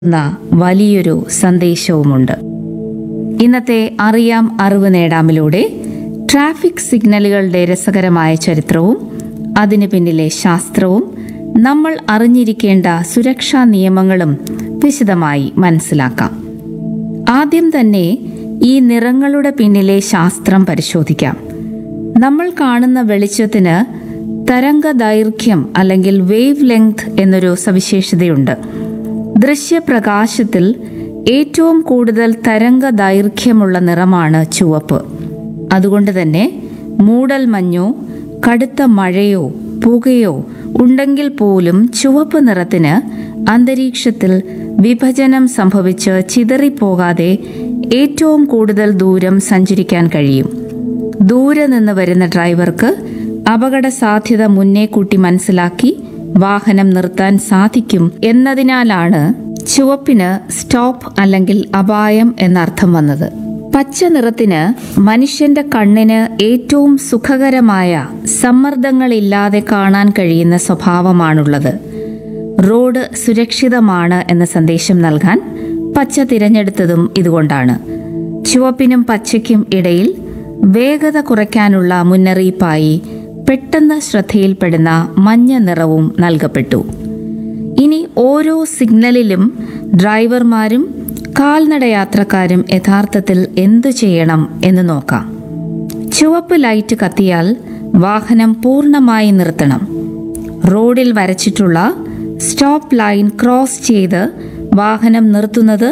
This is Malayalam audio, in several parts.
ന്ന വലിയൊരു സന്ദേശവുമുണ്ട് ഇന്നത്തെ അറിയാം അറിവ് നേടാമിലൂടെ ട്രാഫിക് സിഗ്നലുകളുടെ രസകരമായ ചരിത്രവും അതിനു പിന്നിലെ ശാസ്ത്രവും നമ്മൾ അറിഞ്ഞിരിക്കേണ്ട സുരക്ഷാ നിയമങ്ങളും വിശദമായി മനസ്സിലാക്കാം ആദ്യം തന്നെ ഈ നിറങ്ങളുടെ പിന്നിലെ ശാസ്ത്രം പരിശോധിക്കാം നമ്മൾ കാണുന്ന വെളിച്ചത്തിന് തരംഗ ദൈർഘ്യം അല്ലെങ്കിൽ വേവ് ലെങ്ത് എന്നൊരു സവിശേഷതയുണ്ട് ദൃശ്യപ്രകാശത്തിൽ ഏറ്റവും കൂടുതൽ തരംഗ ദൈർഘ്യമുള്ള നിറമാണ് ചുവപ്പ് അതുകൊണ്ട് തന്നെ മൂടൽ മഞ്ഞോ കടുത്ത മഴയോ പുകയോ ഉണ്ടെങ്കിൽ പോലും ചുവപ്പ് നിറത്തിന് അന്തരീക്ഷത്തിൽ വിഭജനം സംഭവിച്ച് ചിതറിപ്പോകാതെ ഏറ്റവും കൂടുതൽ ദൂരം സഞ്ചരിക്കാൻ കഴിയും ദൂരെ നിന്ന് വരുന്ന ഡ്രൈവർക്ക് അപകട സാധ്യത മുന്നേ കൂട്ടി മനസ്സിലാക്കി വാഹനം നിർത്താൻ സാധിക്കും എന്നതിനാലാണ് ചുവപ്പിന് സ്റ്റോപ്പ് അല്ലെങ്കിൽ അപായം എന്നർത്ഥം വന്നത് പച്ച നിറത്തിന് മനുഷ്യന്റെ കണ്ണിന് ഏറ്റവും സുഖകരമായ സമ്മർദ്ദങ്ങളില്ലാതെ കാണാൻ കഴിയുന്ന സ്വഭാവമാണുള്ളത് റോഡ് സുരക്ഷിതമാണ് എന്ന സന്ദേശം നൽകാൻ പച്ച തിരഞ്ഞെടുത്തതും ഇതുകൊണ്ടാണ് ചുവപ്പിനും പച്ചയ്ക്കും ഇടയിൽ വേഗത കുറയ്ക്കാനുള്ള മുന്നറിയിപ്പായി പെട്ടെന്ന് ശ്രദ്ധയിൽപ്പെടുന്ന മഞ്ഞ നിറവും നൽകപ്പെട്ടു ഇനി ഓരോ സിഗ്നലിലും ഡ്രൈവർമാരും കാൽനടയാത്രക്കാരും യഥാർത്ഥത്തിൽ എന്തു ചെയ്യണം എന്ന് നോക്കാം ചുവപ്പ് ലൈറ്റ് കത്തിയാൽ വാഹനം പൂർണ്ണമായി നിർത്തണം റോഡിൽ വരച്ചിട്ടുള്ള സ്റ്റോപ്പ് ലൈൻ ക്രോസ് ചെയ്ത് വാഹനം നിർത്തുന്നത്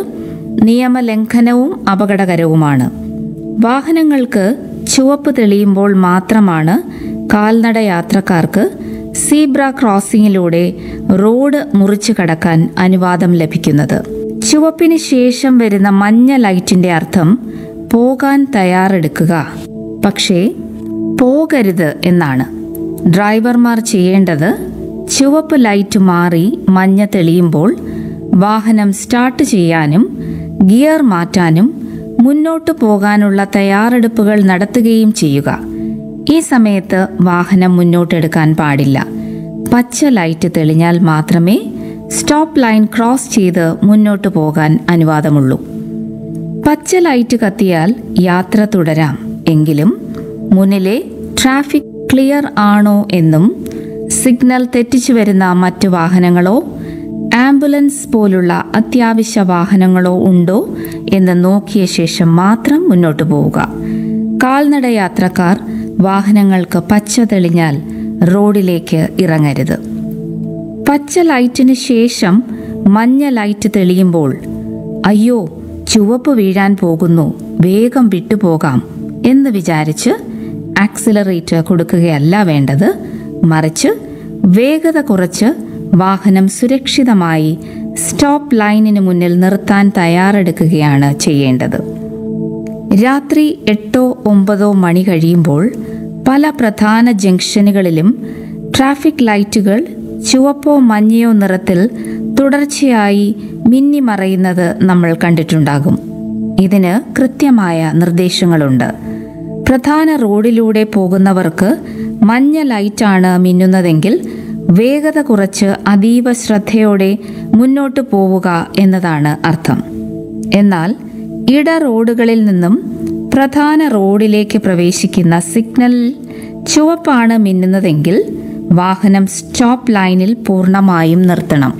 നിയമലംഘനവും അപകടകരവുമാണ് വാഹനങ്ങൾക്ക് ചുവപ്പ് തെളിയുമ്പോൾ മാത്രമാണ് കാൽനട യാത്രക്കാർക്ക് സീബ്ര ക്രോസിംഗിലൂടെ റോഡ് മുറിച്ചു കടക്കാൻ അനുവാദം ലഭിക്കുന്നത് ചുവപ്പിന് ശേഷം വരുന്ന മഞ്ഞ ലൈറ്റിന്റെ അർത്ഥം പോകാൻ തയ്യാറെടുക്കുക പക്ഷേ പോകരുത് എന്നാണ് ഡ്രൈവർമാർ ചെയ്യേണ്ടത് ചുവപ്പ് ലൈറ്റ് മാറി മഞ്ഞ തെളിയുമ്പോൾ വാഹനം സ്റ്റാർട്ട് ചെയ്യാനും ഗിയർ മാറ്റാനും മുന്നോട്ടു പോകാനുള്ള തയ്യാറെടുപ്പുകൾ നടത്തുകയും ചെയ്യുക ഈ സമയത്ത് വാഹനം മുന്നോട്ടെടുക്കാൻ പാടില്ല പച്ച ലൈറ്റ് തെളിഞ്ഞാൽ മാത്രമേ സ്റ്റോപ്പ് ലൈൻ ക്രോസ് ചെയ്ത് മുന്നോട്ടു പോകാൻ അനുവാദമുള്ളൂ പച്ച ലൈറ്റ് കത്തിയാൽ യാത്ര തുടരാം എങ്കിലും മുന്നിലെ ട്രാഫിക് ക്ലിയർ ആണോ എന്നും സിഗ്നൽ തെറ്റിച്ചു വരുന്ന മറ്റു വാഹനങ്ങളോ ആംബുലൻസ് പോലുള്ള അത്യാവശ്യ വാഹനങ്ങളോ ഉണ്ടോ എന്ന് നോക്കിയ ശേഷം മാത്രം മുന്നോട്ടു പോവുക കാൽനട യാത്രക്കാർ വാഹനങ്ങൾക്ക് പച്ച തെളിഞ്ഞാൽ റോഡിലേക്ക് ഇറങ്ങരുത് പച്ച ലൈറ്റിന് ശേഷം മഞ്ഞ ലൈറ്റ് തെളിയുമ്പോൾ അയ്യോ ചുവപ്പ് വീഴാൻ പോകുന്നു വേഗം വിട്ടുപോകാം എന്ന് വിചാരിച്ച് ആക്സിലറേറ്റർ കൊടുക്കുകയല്ല വേണ്ടത് മറിച്ച് വേഗത കുറച്ച് വാഹനം സുരക്ഷിതമായി സ്റ്റോപ്പ് ലൈനിന് മുന്നിൽ നിർത്താൻ തയ്യാറെടുക്കുകയാണ് ചെയ്യേണ്ടത് രാത്രി എട്ടോ ഒമ്പതോ മണി കഴിയുമ്പോൾ പല പ്രധാന ജംഗ്ഷനുകളിലും ട്രാഫിക് ലൈറ്റുകൾ ചുവപ്പോ മഞ്ഞയോ നിറത്തിൽ തുടർച്ചയായി മിന്നിമറയുന്നത് നമ്മൾ കണ്ടിട്ടുണ്ടാകും ഇതിന് കൃത്യമായ നിർദ്ദേശങ്ങളുണ്ട് പ്രധാന റോഡിലൂടെ പോകുന്നവർക്ക് മഞ്ഞ ലൈറ്റാണ് മിന്നുന്നതെങ്കിൽ വേഗത കുറച്ച് അതീവ ശ്രദ്ധയോടെ മുന്നോട്ട് പോവുക എന്നതാണ് അർത്ഥം എന്നാൽ ഇട റോഡുകളിൽ നിന്നും പ്രധാന റോഡിലേക്ക് പ്രവേശിക്കുന്ന സിഗ്നലിൽ ചുവപ്പാണ് മിന്നുന്നതെങ്കിൽ വാഹനം സ്റ്റോപ്പ് ലൈനിൽ പൂർണ്ണമായും നിർത്തണം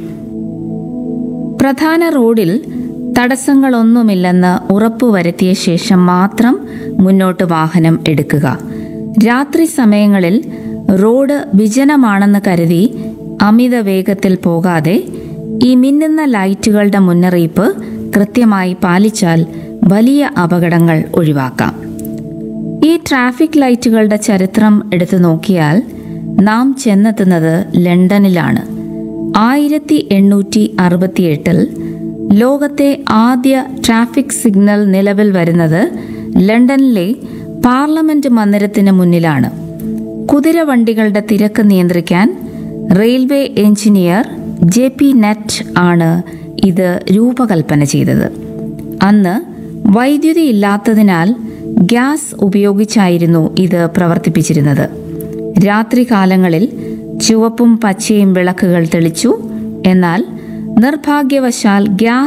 പ്രധാന റോഡിൽ തടസ്സങ്ങളൊന്നുമില്ലെന്ന് ഉറപ്പുവരുത്തിയ ശേഷം മാത്രം മുന്നോട്ട് വാഹനം എടുക്കുക രാത്രി സമയങ്ങളിൽ റോഡ് വിജനമാണെന്ന് കരുതി അമിത വേഗത്തിൽ പോകാതെ ഈ മിന്നുന്ന ലൈറ്റുകളുടെ മുന്നറിയിപ്പ് കൃത്യമായി പാലിച്ചാൽ വലിയ അപകടങ്ങൾ ഒഴിവാക്കാം ഈ ട്രാഫിക് ലൈറ്റുകളുടെ ചരിത്രം എടുത്തു നോക്കിയാൽ നാം ചെന്നെത്തുന്നത് ലണ്ടനിലാണ് ആയിരത്തി എണ്ണൂറ്റി അറുപത്തിയെട്ടിൽ ലോകത്തെ ആദ്യ ട്രാഫിക് സിഗ്നൽ നിലവിൽ വരുന്നത് ലണ്ടനിലെ പാർലമെന്റ് മന്ദിരത്തിന് മുന്നിലാണ് കുതിരവണ്ടികളുടെ തിരക്ക് നിയന്ത്രിക്കാൻ railway engineer J P Nett ആണ് ഇത് രൂപകൽപ്പന ചെയ്തത് അന്ന് വൈദ്യുതി ഇല്ലാത്തതിനാൽ ഗ്യാസ് ഉപയോഗിച്ചായിരുന്നു ഇത് പ്രവർത്തിപ്പിച്ചിരുന്നത് രാത്രികാലങ്ങളിൽ ചുവപ്പും പച്ചയും വിളക്കുകൾ തെളിച്ചു എന്നാൽ നിർഭാഗ്യവശാൽ ഗ്യാസ്